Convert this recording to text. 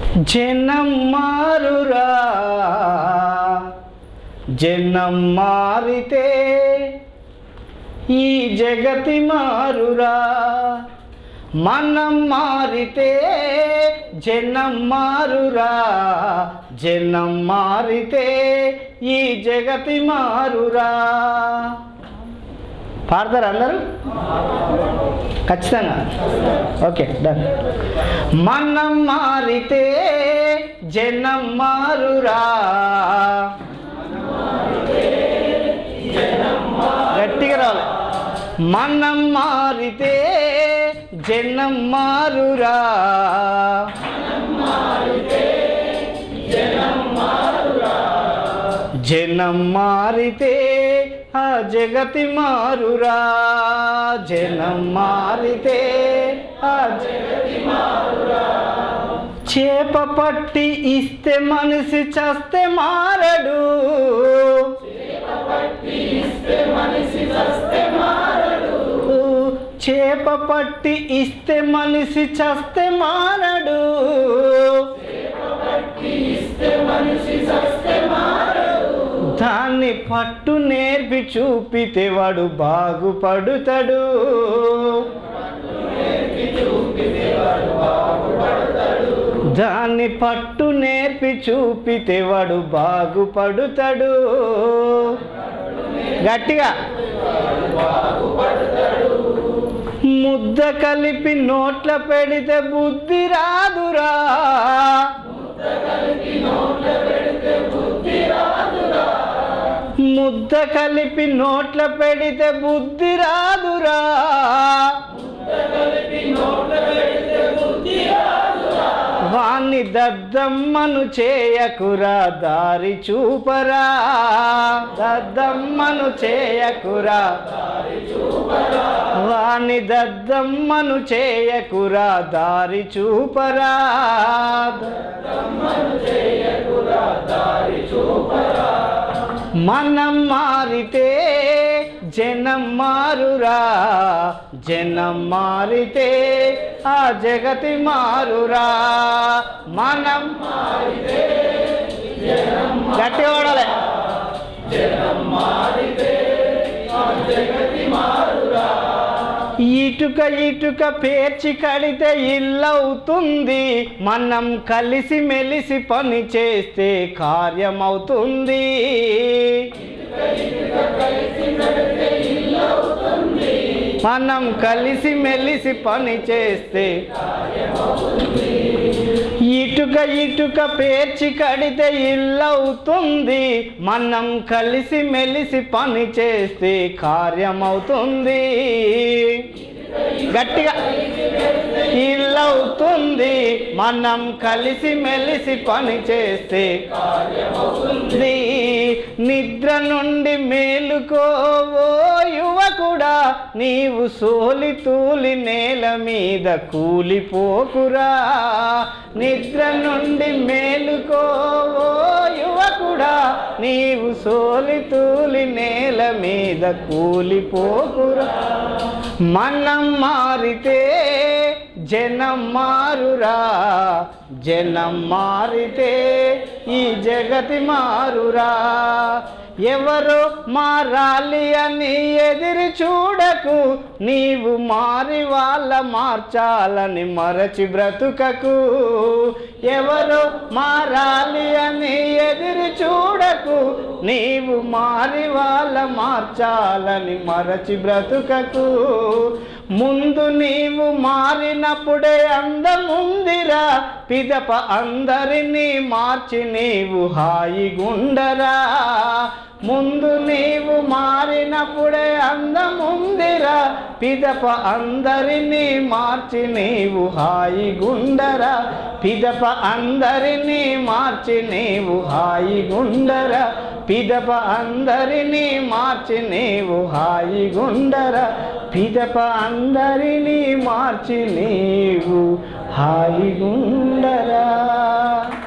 జనం మారురా జనం మారితే ఈ జగతి మారురా మనం మారితే జనం మారురా జనం మారితే ఈ జగతి మారురా పాడతారు అందరూ ఖచ్చితంగా ఓకే డన్ మనం మారితే జనం మారురా గట్టిగా రావాలి మనం మారితే జనం మారురా జనం మారితే ఆ జగతి మారురా జనం మారితే ఆ జగతి చేప పట్టి ఇస్తే మనిషి చస్తే మారడు చేప పట్టి ఇస్తే మనిషి చస్తే మారడు దాన్ని పట్టు నేర్పి చూపితే వాడు బాగుపడుతాడు దాన్ని పట్టు నేర్పి చూపితే వాడు బాగుపడుతాడు గట్టిగా ముద్ద కలిపి నోట్ల పెడితే బుద్ధి రాదురా ముద్ద కలిపి నోట్ల పెడితే బుద్ధి రాదురా వాణ్ణి దద్దమ్మను చేయకురా దారి చూపరా దద్దమ్మను చేయకురా వాణ్ణి దద్దమ్మను చేయకురా దారి చూపరా మనం మారితే జనం మారురా జనం మారితే ఆ జగతి మారురా మనం గట్టిగా వాడాలి ఇటుక ఇటుక పేర్చి కడితే ఇల్లవుతుంది మనం కలిసి మెలిసి పని చేస్తే కార్యమవుతుంది మనం కలిసి మెలిసి పని చేస్తే ఇటుక ఇటుక పేర్చి కడితే ఇల్లవుతుంది మనం కలిసి మెలిసి పని చేస్తే కార్యమవుతుంది గట్టిగా ఇల్లవుతుంది మనం కలిసి మెలిసి పని చేస్తే నీ నిద్ర నుండి మేలుకోవో యువకుడా నీవు సోలి తూలి నేల మీద కూలిపోకురా నిద్ర నుండి మేలుకోవో యువకుడా నీవు సోలి తూలి నేల మీద కూలిపోకురా మనం మారితే జనం మారురా జనం మారితే ఈ జగతి మారురా ఎవరు మారాలి అని ఎదిరి చూడకు నీవు మారి వాళ్ళ మార్చాలని మరచి బ్రతుకకు ఎవరు మారాలి అని ఎదిరి చూడకు నీవు మారి వాళ్ళ మార్చాలని మరచి బ్రతుకకు ముందు నీవు మారినప్పుడే అందముందిరా పిదప అందరినీ మార్చి నీవు హాయిగుండరా ముందు నీవు మారినప్పుడే అందముందిరా పిదప అందరినీ మార్చి నీవు హాయిగుండరా పిదప అందరినీ మార్చి నీవు హాయిగుండరా పిదప అందరినీ మార్చి నీవు హాయిగుండరా పిదప అందరినీ మార్చి నీవు హాయిగుండరా